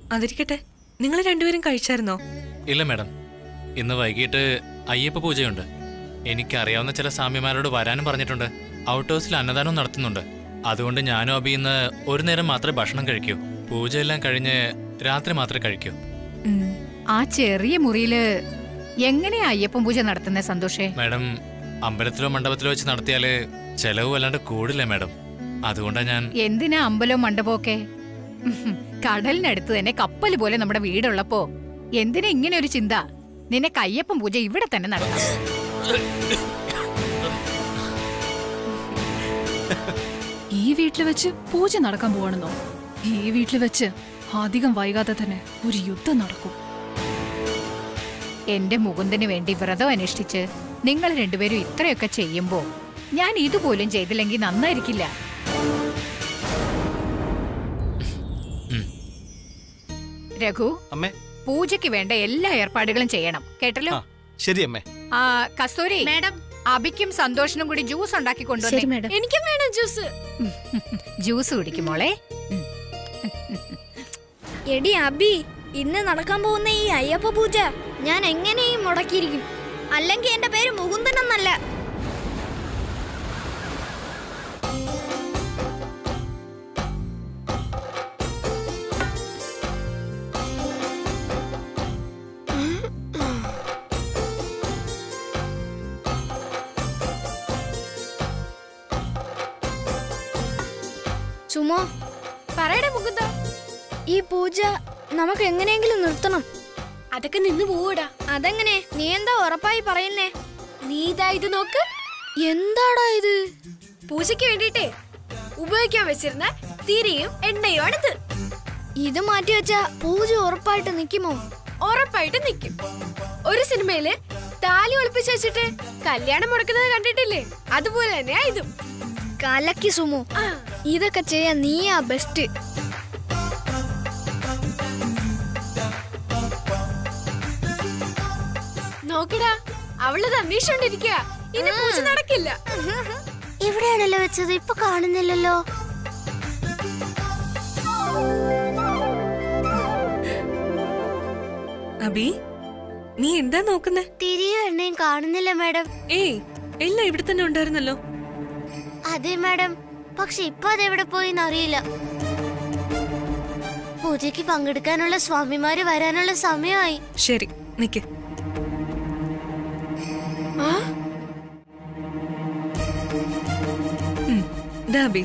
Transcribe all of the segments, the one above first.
അതിരിക്കട്ടെ നിങ്ങൾ രണ്ടുപേരും കഴിച്ചായിരുന്നോ ഇല്ല മാഡം ഇന്ന് വൈകിട്ട് അയ്യപ്പ പൂജയുണ്ട് എനിക്കറിയാവുന്ന ചില സ്വാമിമാരോട് വരാനും പറഞ്ഞിട്ടുണ്ട് ഔട്ട് ഹൗസിൽ അന്നദാനവും നടത്തുന്നുണ്ട് അതുകൊണ്ട് ഞാനും അബി ഇന്ന് ഒരു നേരം മാത്രമേ ഭക്ഷണം കഴിക്കൂ പൂജയെല്ലാം കഴിഞ്ഞ് രാത്രി മാത്രമേ കഴിക്കൂ ഉം. ആ ചെറിയ മുറിയില് എങ്ങനെയാ അയ്യപ്പൻ പൂജ നടത്തുന്നത് സന്തോഷേ മാഡം അമ്പലത്തിലോ മണ്ഡപത്തിലോ വെച്ച് നടത്തിയാല് ചെലവ് വല്ലാണ്ട് കൂടില്ല മാഡം അതുകൊണ്ടാണ് ഞാൻ എന്തിനാ അമ്പലവും മണ്ഡപമൊക്കെ ഉഹും. കടലിനടുത്ത് തന്നെ കപ്പൽ പോലെ നമ്മുടെ വീടുള്ളപ്പോ എന്തിനാ ഇങ്ങനെ ഒരു ചിന്ത നിനക്ക് അയ്യപ്പൻ പൂജ ഇവിടെ തന്നെ നടത്താം ഈ വീട്ടിൽ വെച്ച് പൂജ നടക്കാൻ പോവാണെന്നോ ഈ വീട്ടിൽ വെച്ച് അധികം വൈകാതെ തന്നെ ഒരു യുദ്ധം നടക്കും എന്റെ മുകുന്ദന് വേണ്ടി വ്രതം അനുഷ്ഠിച്ച് നിങ്ങൾ രണ്ടുപേരും ഇത്രയൊക്കെ ചെയ്യുമ്പോ ഞാൻ ഇതുപോലും ചെയ്തില്ലെങ്കിൽ നന്നായിരിക്കില്ല രഘു അമ്മേ പൂജയ്ക്ക് വേണ്ട എല്ലാ ഏർപ്പാടുകളും ചെയ്യണം കേട്ടല്ലോ ആ ശരി അമ്മേ ആ കസ്തൂരി മാഡം അബിക്കും സന്തോഷിനും കൂടി ജ്യൂസ് ഉണ്ടാക്കി ശരി കൊണ്ടുവന്നേ മാഡം എനിക്കും വേണം ജ്യൂസ് ജ്യൂസ് കുടിക്കും മോളെ എടി അബി ഇന്ന് നടക്കാൻ പോകുന്ന ഈ അയ്യപ്പ പൂജ ഞാൻ എങ്ങനെയും മുടക്കിയിരിക്കും അല്ലെങ്കിൽ എന്റെ പേര് മുകുന്ദൻ എന്നല്ല സുമോ പറയടേ മുകുന്ദ ഈ പൂജ നമുക്ക് എങ്ങനെയെങ്കിലും നിർത്തണം അതൊക്കെ നിന്ന് പോവൂടാ അതെങ്ങനെ നീ എന്താ ഉറപ്പായി പറയുന്നേ നീ ഇതാ ഇത് നോക്ക് എന്താടാ ഇത് പൂജയ്ക്ക് വേണ്ടിട്ടേ ഉപയോഗിക്കാൻ വെച്ചിരുന്ന തിരിയും എണ്ണയും ആണിത് ഇത് മാറ്റി വെച്ച പൂജ ഉറപ്പായിട്ട് നിക്കുമോ ഉറപ്പായിട്ട് നിൽക്കും ഒരു സിനിമയില് താലി ഒളിപ്പിച്ച് വെച്ചിട്ട് കല്യാണം മുടക്കുന്നത് കണ്ടിട്ടില്ലേ അതുപോലെ തന്നെയാ ഇതും കലക്കി സുമു ആ, ഇതൊക്കെ ചെയ്യാൻ നീയാ ബെസ്റ്റ് നോക്കടാ അവളത് അന്വേഷിച്ചോണ്ടിരിക്കുക ഇനി പൂജ നടക്കില്ല എവിടെയാണല്ലോ വെച്ചത് ഇപ്പൊ കാണുന്നില്ലല്ലോ അബി നീ എന്താ നോക്കുന്നേ തിരിയോ എണ്ണയും കാണുന്നില്ല മാഡം ഏയ് എല്ലാം ഇവിടെ തന്നെ ഉണ്ടായിരുന്നല്ലോ അതെ മാഡം പക്ഷെ ഇപ്പൊ അതെവിടെ പോയി അറിയില്ല പൂജയ്ക്ക് പങ്കെടുക്കാനുള്ള സ്വാമിമാര് വരാനുള്ള സമയമായി ശരി നിക്ക് ഉം, ദാ അബി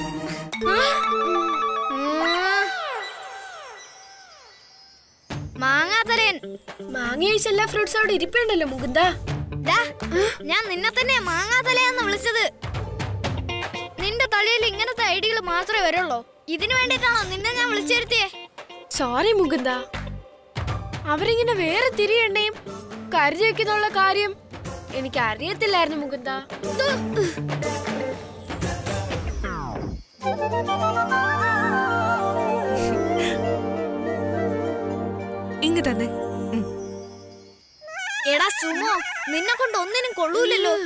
മാങ്ങാത്തരൻ മാങ്ങ കഴിച്ച എല്ലാ ഫ്രൂട്ട്സും അവിടെ ഇരിപ്പുണ്ടല്ലോ മുകുന്ദ ദാ, ഞാൻ നിന്നെ തന്നെ മാങ്ങാത്തലയെന്ന് വിളിച്ചത് നിന്റെ തലയിൽ ഇങ്ങനത്തെ ഐഡിയകൾ മാത്രമേ വരുള്ളൂ ഇതിനു വേണ്ടിട്ടാണോ നിന്നെ ഞാൻ വിളിച്ചിരുത്തിയേ സോറി മുകുന്ദ അവരിങ്ങനെ വേറെ തിരി എണ്ണയും കരുതി വെക്കുന്നുള്ള കാര്യം എനിക്ക് അറിയത്തില്ലായിരുന്നു മുകുന്ദ ഇങ്ങ് തന്നെ ഉം. എടാ സുമോ നിന്നെ കൊണ്ട് ഒന്നിനും കൊള്ളൂലല്ലോ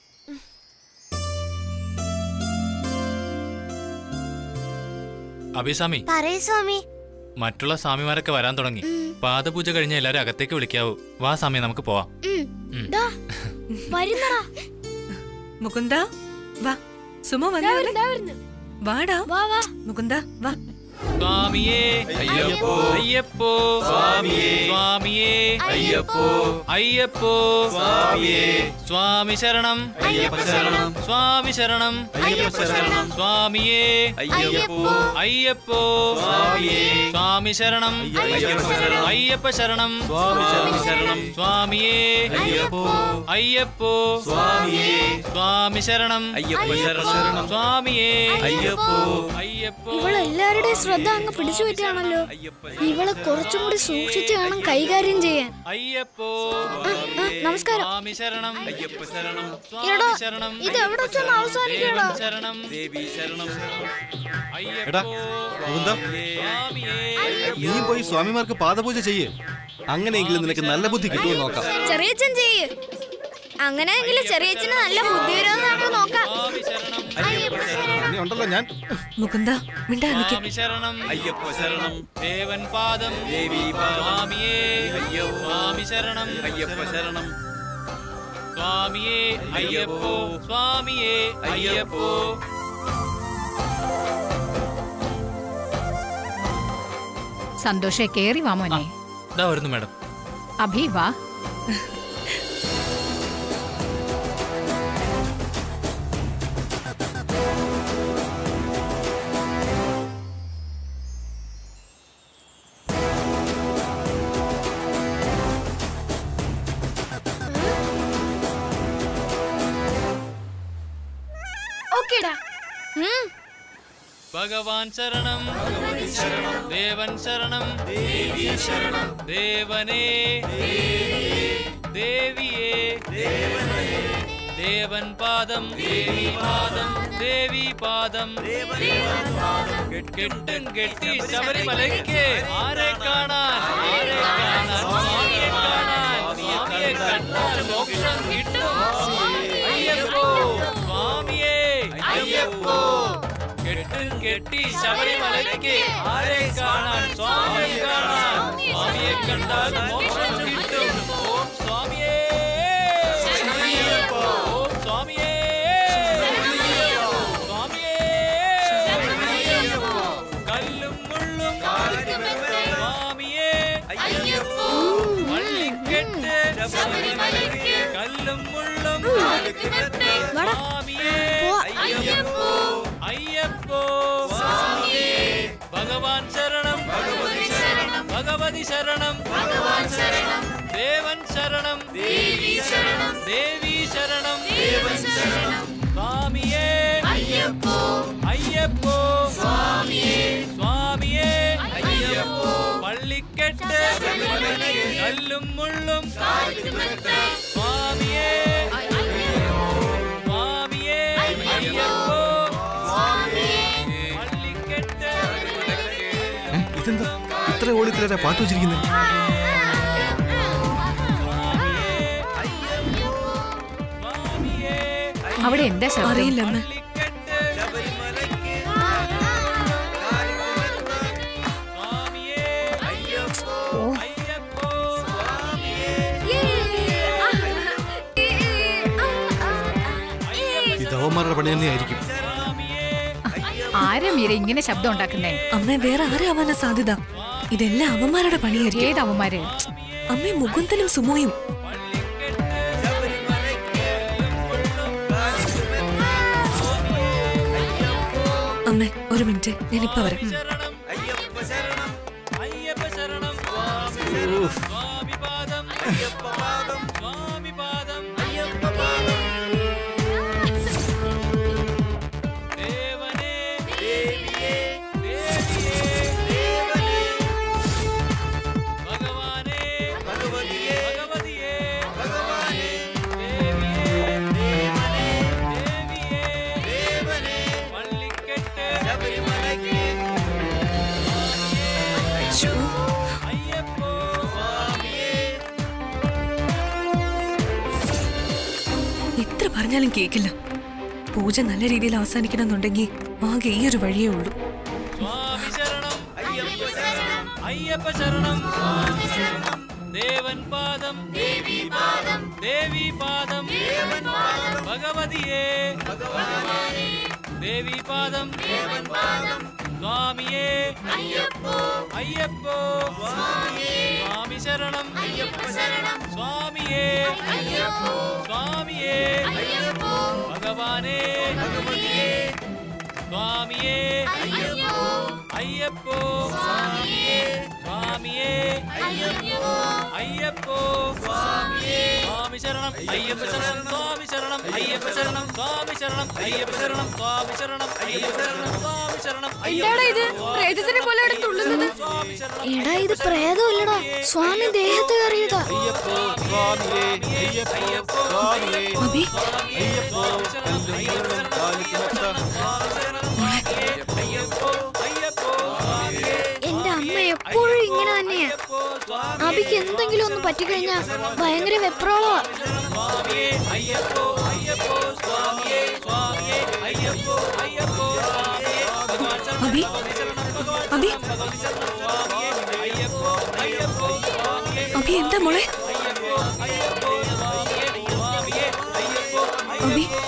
അഭിസ്വാമി പറയൂ സ്വാമി മറ്റുള്ള സ്വാമിമാരൊക്കെ വരാൻ തുടങ്ങി പാദപൂജ കഴിഞ്ഞ എല്ലാരും അകത്തേക്ക് വിളിക്കാവൂ വാ സ്വാമി നമുക്ക് പോവാം ഉം. വരുന്നടാ മുകുന്ദ വാ സുമ വന്നു വാടാ വാ വാ മുകുന്ദ വാ സ്വാമിയേ അയ്യപ്പോ അയ്യപ്പോ സ്വാമിയേ സ്വാമിയേ അയ്യപ്പോ അയ്യപ്പോ സ്വാമിയേ സ്വാമി ശരണം അയ്യപ്പ ശരണം സ്വാമി ശരണം അയ്യപ്പ ശരണം സ്വാമിയേ അയ്യപ്പോ അയ്യപ്പോ സ്വാമിയേ സ്വാമി ശരണം അയ്യപ്പ ശരണം അയ്യപ്പ ശരണം സ്വാമി ശരണം സ്വാമിയേ അയ്യപ്പോ അയ്യപ്പോ സ്വാമിയേ സ്വാമി ശരണം അയ്യപ്പ ശരണം സ്വാമിയേ അയ്യപ്പോ അയ്യപ്പോ ഇവളെല്ലാവരുടെയും ശ്രദ്ധ അങ്ങ് പിടിച്ചു പറ്റാണല്ലോ ഇവളെ കുറച്ചും കൂടി സൂക്ഷിച്ച് വേണം കൈകാര്യം ചെയ്യാൻ അയ്യപ്പോ ആ, നമസ്കാരം സ്വാമി ശരണം അയ്യപ്പ ശരണം എടാ സ്വാമി ശരണം ഇത് എവിടെ വെച്ചൊന്ന് അവസാനിക്കടാ ദേവൻ ശരണം ദേവി ശരണം അയ്യപ്പോ മുകുന്ദ സ്വാമിയേ നീ പോയി സ്വാമിമാർക്ക് പാദപൂജ ചെയ്യേ അങ്ങനെയെങ്കിലും നിനക്ക് നല്ല ബുദ്ധി കിട്ടുമെന്ന് നോക്കാം ചെറിയച്ഛൻ ചെയ്യ് അങ്ങനെയെങ്കിലും ചെറിയച്ഛന് നല്ല ബുദ്ധി വരുമെന്ന് നമുക്ക് നോക്കാം സ്വാമി ശരണം അയ്യപ്പ ശരണം. നീ ഉണ്ടല്ലോ ഞാൻ മുകുന്ദ മിണ്ടാ നിക്ക് സ്വാമി ശരണം അയ്യപ്പ ശരണം ദേവൻ പാദം ദേവീ പാദം. സ്വാമിയേ അയ്യോ. സ്വാമി ശരണം അയ്യപ്പ ശരണം സ്വാമിയേ അയ്യപ്പോ സ്വാമിയേ അയ്യപ്പോ സന്തോഷേ കേറി വാ മോനെ ഇതാ വരുന്നു മാഡം അഭി വാ ഓക്കേടാ ഉം. ഭഗവാൻ ശരണം ദേവൻ ശരണം ദേവനേ ദേവിയേ ദേവൻ പാദം ദേവി പാദം ദേവി പാദം കെട്ടും കെട്ടി ശബരിമലയ്ക്ക് ആരെ കാണാൻ ആരെ കാണാൻ സ്വാമിയെ കാണാൻ സ്വാമിയെ കണ്ടാൽ മോക്ഷം കിട്ടും അയ്യപ്പോ സ്വാമിയേ അയ്യപ്പോ കെട്ടും കെട്ടി ശബരിമലയ്ക്ക് ആരെ കാണാൻ സ്വാമിയെ കാണാൻ സ്വാമിയെ കണ്ടാൽ മോക്ഷം കിട്ടും ഓം സ്വാമിയേ ഓം സ്വാമിയേ സ്വാമിയേ കല്ലും മുള്ളും സ്വാമിയേ വള്ളിക്കെട്ട് കല്ലും മുള്ളും സ്വാമിയേ അയ്യപ്പോ അയ്യപ്പോ ഭഗവാൻ ശരണം ഭഗവതി ശരണം ദേവൻ ശരണം ദേവി ശരണം സ്വാമിയേ അയ്യപ്പോ അയ്യപ്പോ സ്വാമിയേ സ്വാമിയേ അയ്യപ്പോ പള്ളിക്കെട്ട് കല്ലും മുള്ളും സ്വാമിയേ സ്വാമിയേ അയ്യപ്പോ പള്ളിക്കെട്ട് ഇതെന്താ ഇത്ര ഓളിത്തിലാ പാട്ട് വെച്ചിരിക്കുന്നത് സ്വാമിയേ അവിടെ എന്താ ശബ്ദം അറിയില്ല അമ്മ പള്ളിക്കെട്ട് സ്വാമിയേ അയ്യപ്പോ അയ്യപ്പോ ഇത് അവന്മാരുടെ പണി തന്നെയായിരിക്കും ആരാ മീര ഇങ്ങനെ ശബ്ദം ഉണ്ടാക്കുന്നേ അമ്മ വേറെ ആരാവാനാ സാധ്യത ഇതെല്ലാം അവന്മാരുടെ പണിയായിരിക്കും ഏത് അവന്മാര് അമ്മ മുകുന്ദനും സുമോയും അമ്മ ഒരു മിനിറ്റ് ഞാനിപ്പോ വരാം ശരണം അയ്യപ്പ ശരണം അയ്യപ്പ ശരണം സ്വാമി ശരണം സ്വാമി പാദം അയ്യപ്പ പാദം സ്വാമി പാദം അയ്യപ്പ പാദം ദേവനേ ദേവിയേ ദേവിയേ ദേവനേ ഭഗവാനേ ഭഗവതിയേ ഭഗവതിയേ ഭഗവാനേ ദേവിയേ ദേവനേ ദേവിയേ ദേവനേ പള്ളിക്കെട്ട് ശബരിമലയ്ക്ക് ശ്ശോ, അയ്യപ്പോ സ്വാമിയേ എത്ര പറഞ്ഞാലും കേക്കില്ല പൂജ നല്ല രീതിയിൽ അവസാനിക്കണമെന്നുണ്ടെങ്കിൽ ആകെ ഈ ഒരു വഴിയേ ഉള്ളൂ സ്വാമി ശരണം അയ്യപ്പ ശരണം അയ്യപ്പ ശരണം സ്വാമി ശരണം ദേവൻ പാദം ദേവി പാദം ദേവി പാദം ദേവൻ പാദം ഭഗവതിയേ ഭഗവാനേ ദേവി പാദം ദേവൻ പാദം സ്വാമിയേ അയ്യപ്പോ അയ്യപ്പോ സ്വാമിയേ സ്വാമി ശരണം അയ്യപ്പ ശരണം സ്വാമിയേ അയ്യപ്പോ സ്വാമിയേ അയ്യപ്പോ ഭഗവാനേ ഭഗവതിയേ സ്വാമിയേ അയ്യപ്പോ അയ്യപ്പോ സ്വാമിയേ സ്വാമിയേ അയ്യപ്പോ അയ്യപ്പോ സ്വാമിയേ സ്വാമി ശരണം അയ്യപ്പ ശരണം സ്വാമി ശരണം അയ്യപ്പ ശരണം സ്വാമി ശരണം അയ്യപ്പ ശരണം സ്വാമി ശരണം അയ്യപ്പ ശരണം സ്വാമി ശരണം എന്താടാ ഇത് പ്രേതത്തിനെ പോലെ അവിടെ തുള്ളുന്നത് സ്വാമി ശരണം എടാ ഇത് പ്രേതമില്ലടാ സ്വാമി ദേഹത്ത് കയറിയതാ അയ്യപ്പോ സ്വാമിയേ അയ്യപ്പോ സ്വാമിയേ അബി അയ്യപ്പോ കല്ലും കാലിക്കുമെത്ത അയ്യപ്പോ അയ്യപ്പോ സ്വാമിയേ എന്റെ അമ്മ എപ്പോഴും ഇങ്ങനെ തന്നെയാ അബിക്ക് എന്തെങ്കിലും ഒന്ന് പറ്റിക്കഴിഞ്ഞാ ഭയങ്കര വെപ്രാളമാ അബി അബി അബി എന്താ മോളെ അബി